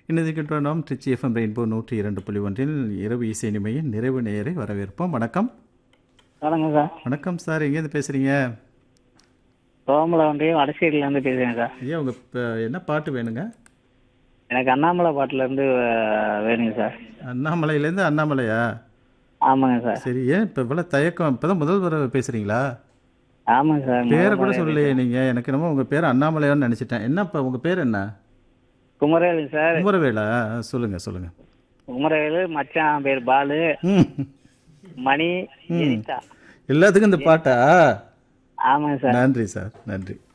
இணைந்திருக்கின்ற நாம் Trichy FM rainbow நூற்றி இரண்டு புள்ளி ஒன்றில் இரவு இசை நிமையின் நிறைவு நேயரை வரவேற்போம் வணக்கம் வணக்கம் சார் வணக்கம் சார் எங்கேருந்து பேசுகிறீங்க சோமலை வந்து வடசேரியிலேருந்து பேசுகிறேன் சார் ஐயா உங்கள் என்ன பாட்டு வேணுங்க எனக்கு அண்ணாமலை பாட்டிலேருந்து வேணுங்க சார் அண்ணாமலையிலேருந்து அண்ணாமலையா ஆமாங்க சார் சரி ஏன் இப்போ இவ்வளோ தயக்கம் இப்போ தான் முதல் தடவை பேசுகிறீங்களா ஆமாங்க சார் பேரை கூட சொல்லலையே நீங்கள் எனக்கு என்னமோ உங்கள் பேர் அண்ணாமலையான்னு நினச்சிட்டேன் என்னப்பா உங்கள் பேர் என்ன குமரவேலு சார் குமரவேலா சொல்லுங்கள் சொல்லுங்கள் குமரவேலு மச்சான் பேர் பாலு ம் மணி ஜெனிதா எல்லாத்துக்கும் இந்த பாட்டா ஆமாங்க சார் நன்றி சார் நன்றி